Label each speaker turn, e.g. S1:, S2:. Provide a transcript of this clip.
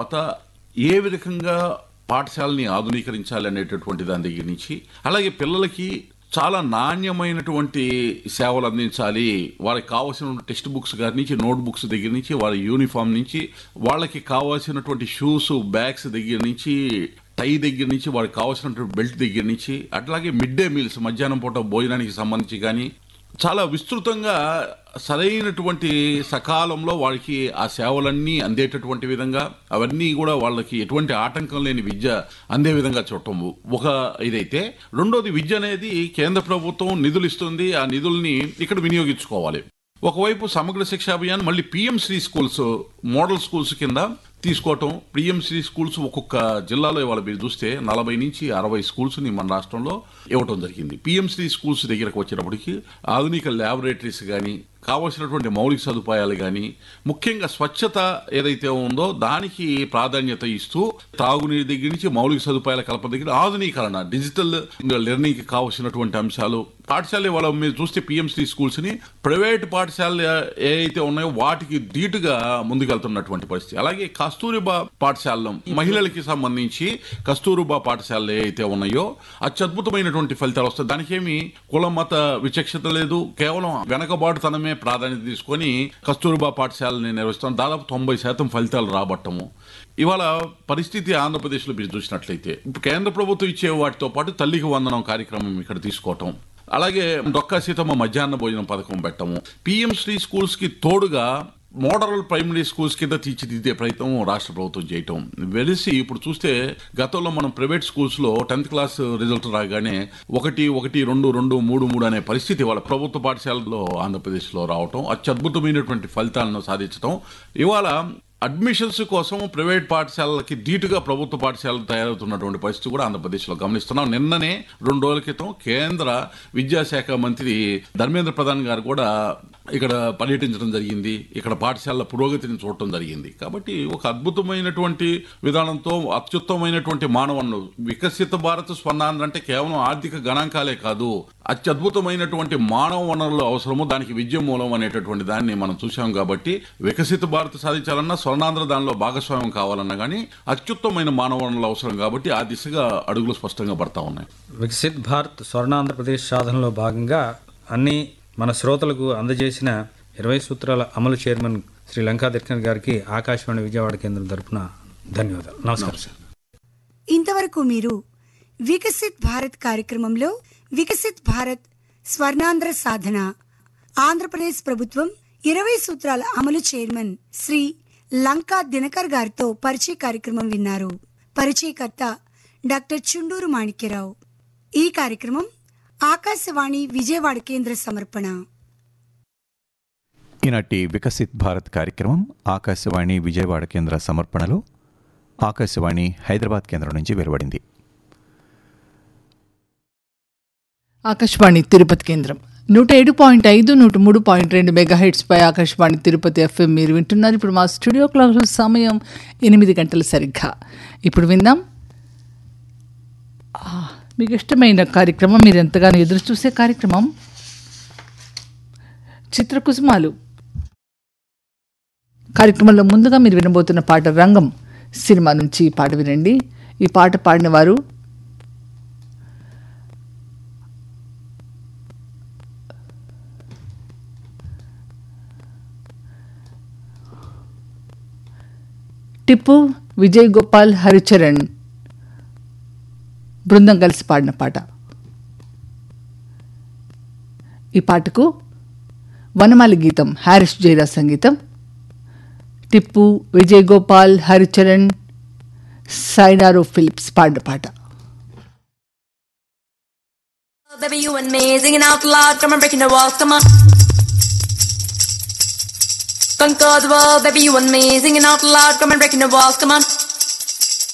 S1: తర్వాత ఏ విధంగా పాఠశాలని ఆధునీకరించాలి అనేటటువంటి దాని దగ్గర నుంచి అలాగే పిల్లలకి చాలా నాణ్యమైనటువంటి సేవలు అందించాలి వాళ్ళకి కావాల్సిన టెక్స్ట్ బుక్స్ గారి నుంచి నోట్ బుక్స్ దగ్గర నుంచి వాళ్ళ యూనిఫామ్ నుంచి వాళ్ళకి కావాల్సినటువంటి షూస్ బ్యాగ్స్ దగ్గర నుంచి టై దగ్గర నుంచి వాళ్ళకి కావాల్సినటువంటి బెల్ట్ దగ్గర నుంచి అట్లాగే మిడ్ డే మీల్స్ మధ్యాహ్నం పూట భోజనానికి సంబంధించి కానీ చాలా విస్తృతంగా సరైనటువంటి సకాలంలో వాళ్ళకి ఆ సేవలన్నీ అందేటటువంటి విధంగా అవన్నీ కూడా వాళ్ళకి ఎటువంటి ఆటంకం లేని విద్య అందే విధంగా చూడటం ఒక ఇదైతే రెండోది విద్య అనేది కేంద్ర ప్రభుత్వం నిధులు ఇస్తుంది ఆ నిధుల్ని ఇక్కడ వినియోగించుకోవాలి ఒకవైపు సమగ్ర శిక్షా అభియాన్ మళ్ళీ PM Shri schools model schools కింద తీసుకోవటం పిఎం శ్రీ స్కూల్స్ ఒక్కొక్క జిల్లాలో ఇవాళ మీరు చూస్తే నలభై నుంచి అరవై స్కూల్స్ ని మన రాష్ట్రంలో ఇవ్వటం జరిగింది పిఎం శ్రీ స్కూల్స్ దగ్గరకు వచ్చినప్పటికీ ఆధునిక ల్యాబొరేటరీస్ కానీ కావలసినటువంటి మౌలిక సదుపాయాలు కానీ ముఖ్యంగా స్వచ్ఛత ఏదైతే ఉందో దానికి ప్రాధాన్యత ఇస్తూ తాగునీరు దగ్గర నుంచి మౌలిక సదుపాయాల కల్పన దగ్గర ఆధునీకరణ డిజిటల్ లెర్నింగ్ కి కావాల్సినటువంటి అంశాలు పాఠశాల వాళ్ళ మీరు చూస్తే పిఎంసీ స్కూల్స్ ని ప్రైవేట్ పాఠశాలలు ఏవైతే ఉన్నాయో వాటికి ధీటుగా ముందుకెళ్తున్నటువంటి పరిస్థితి అలాగే కస్తూరిబా పాఠశాలలో మహిళలకి సంబంధించి కస్తూరిబా పాఠశాలలు ఏవైతే ఉన్నాయో అత్యద్భుతమైనటువంటి ఫలితాలు వస్తాయి దానికేమి కుల మత విచక్షత లేదు కేవలం వెనకబాటుతనమే ప్రాధాన్యత తీసుకొని కస్తూరిబా పాఠశాలని నిర్వహిస్తాం దాదాపు తొంభై శాతం ఫలితాలు రాబట్టము ఇవాళ పరిస్థితి ఆంధ్రప్రదేశ్లో మీరు చూసినట్లయితే కేంద్ర ప్రభుత్వం ఇచ్చే వాటితో పాటు తల్లికి వందనం కార్యక్రమం ఇక్కడ తీసుకోవటం అలాగే డొక్కా సీతమ్మ మధ్యాహ్న భోజనం పథకం పెట్టము పిఎం శ్రీ స్కూల్స్ కి తోడుగా మోడల్ ప్రైమరీ స్కూల్స్ కింద తీర్చిదిద్దే ప్రయత్నం రాష్ట్ర ప్రభుత్వం చేయటం వెలిసి ఇప్పుడు చూస్తే గతంలో మనం ప్రైవేట్ స్కూల్స్ లో టెన్త్ క్లాస్ రిజల్ట్ రాగానే ఒకటి ఒకటి రెండు రెండు మూడు మూడు అనే పరిస్థితి వాళ్ళ ప్రభుత్వ పాఠశాలలో ఆంధ్రప్రదేశ్లో రావటం అత్యద్భుతమైనటువంటి ఫలితాలను సాధించడం ఇవాళ అడ్మిషన్స్ కోసం ప్రైవేట్ పాఠశాలలకి ధీటుగా ప్రభుత్వ పాఠశాలలు తయారవుతున్నటువంటి పరిస్థితి కూడా ఆంధ్రప్రదేశ్లో గమనిస్తున్నాం నిన్ననే రెండు రోజుల క్రితం కేంద్ర విద్యాశాఖ మంత్రి ధర్మేంద్ర ప్రధాన్ గారు కూడా ఇక్కడ పర్యటించడం జరిగింది ఇక్కడ పాఠశాలల పురోగతిని చూడటం జరిగింది కాబట్టి ఒక అద్భుతమైనటువంటి విధానంతో అత్యుత్తమైనటువంటి మానవన్ను వికసిత భారత్ స్వర్ణాంధ్ర అంటే కేవలం ఆర్థిక గణాంకాలే కాదు అత్యద్భుతమైనటువంటి మానవ వనరులు అవసరము దానికి విద్య మూలం అనేటటువంటి దాన్ని మనం చూసాం కాబట్టి వికసిత భారత్ సాధించాలన్నా స్వర్ణాంధ్ర దానిలో భాగస్వామ్యం కావాలన్నా కానీ అత్యుత్తమైన మానవ వనరులు అవసరం కాబట్టి ఆ దిశగా అడుగులు స్పష్టంగా పడతా ఉన్నాయి
S2: వికసిత్ భారత్ స్వర్ణాంధ్రప్రదేశ్ సాధనలో భాగంగా అన్ని మన శ్రోతలకు అందజేసిన ఇరవై సూత్రాల అమలు చైర్మన్ శ్రీ లంకా దర్శన్ గారికి ఆకాశవాణి విజయవాడ కేంద్రం తరపున ధన్యవాదాలు నమస్కారం సార్
S3: ఇంతవరకు మీరు వికసిత్ భారత్ కార్యక్రమంలో వికసిత్ భారత్ స్వర్ణాంధ్ర సాధన ఆంధ్రప్రదేశ్ ప్రభుత్వం ఇరవై సూత్రాల అమలు చైర్మన్ శ్రీ లంకా దినకర్ గారితో పరిచయ కార్యక్రమం విన్నారు పరిచయకర్త డాక్టర్ చుండూరు మాణిక్యరావు ఈ కార్యక్రమం ఆకాశవాణి విజయవాడ కేంద్ర సమర్పణ
S4: ఈనాటి వికసిత్ భారత్ కార్యక్రమం ఆకాశవాణి విజయవాడ కేంద్ర సమర్పణలో ఆకాశవాణి హైదరాబాద్ కేంద్రం నుంచి వెలువడింది
S5: ఆకాశవాణి తిరుపతి కేంద్రం నూట ఏడు పాయింట్ ఐదు నూట మూడు పాయింట్ రెండు మెగాహెట్స్ పై ఆకాశవాణి తిరుపతి ఎఫ్ఎం మీరు వింటున్నారు ఇప్పుడు మా స్టూడియో క్లాక్ సమయం ఎనిమిది గంటల సరిగ్గా ఇప్పుడు విందాం ఆ, మీకు ఇష్టమైన కార్యక్రమం మీరు ఎంతగానో ఎదురు చూసే కార్యక్రమం చిత్రకుసుమాలు కార్యక్రమంలో ముందుగా మీరు వినబోతున్న పాట రంగం సినిమా నుంచి ఈ పాట వినండి ఈ పాట పాడిన వారు టిప్పు విజయ్ గోపాల్ హరిచరణ్ బృందం కలిసి పాడిన పాట ఈ పాటకు వనమాలి గీతం హారిస్ జైరా సంగీతం టిప్పు విజయ్ గోపాల్ హరిచరణ్ సైనారో ఫిలిప్స్ పాడిన పాట
S6: Baby, you and me singing out loud. Come on, breaking the walls. Come on. Conquer the world, baby, you and me singing out loud. Come on, breaking the walls. Come on.